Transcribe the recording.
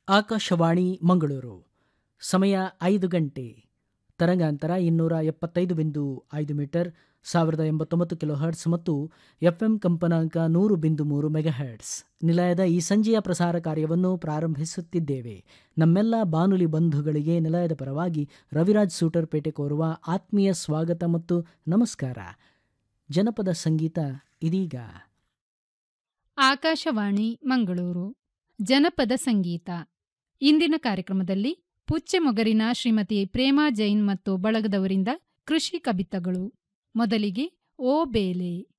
ಆಕಾಶವಾಣಿ ಮಂಗಳೂರು ಸಮಯ ಐದು ಗಂಟೆ ತರಂಗಾಂತರ ಇನ್ನೂರ ಎಪ್ಪತ್ತೈದು ಬಿಂದು ಐದು ಮೀಟರ್ ಸಾವಿರದ ಎಂಬತ್ತೊಂಬತ್ತು ಕಿಲೋ ಹರ್ಟ್ಸ್ ಮತ್ತು ಎಫ್ಎಂ ಕಂಪನಾಂಕ ನೂರು ಬಿಂದು ಮೂರು ಮೆಗಾಹರ್ಟ್ಸ್ ನಿಲಯದ ಈ ಸಂಜೆಯ ಪ್ರಸಾರ ಕಾರ್ಯವನ್ನು ಪ್ರಾರಂಭಿಸುತ್ತಿದ್ದೇವೆ ನಮ್ಮೆಲ್ಲ ಬಾನುಲಿ ಬಂಧುಗಳಿಗೆ ನಿಲಯದ ಪರವಾಗಿ ರವಿರಾಜ್ ಸೂಟರ್ಪೇಟೆ ಕೋರುವ ಆತ್ಮೀಯ ಸ್ವಾಗತ ಮತ್ತು ನಮಸ್ಕಾರ ಜನಪದ ಸಂಗೀತ ಇದೀಗ ಆಕಾಶವಾಣಿ ಮಂಗಳೂರು ಜನಪದ ಸಂಗೀತ ಇಂದಿನ ಕಾರ್ಯಕ್ರಮದಲ್ಲಿ ಪುಚ್ಚೆಮೊಗರಿನ ಶ್ರೀಮತಿ ಪ್ರೇಮಾ ಜೈನ್ ಮತ್ತು ಬಳಗದವರಿಂದ ಕೃಷಿ ಕಬಿತಗಳು ಮೊದಲಿಗೆ ಓ ಬೇಲೆ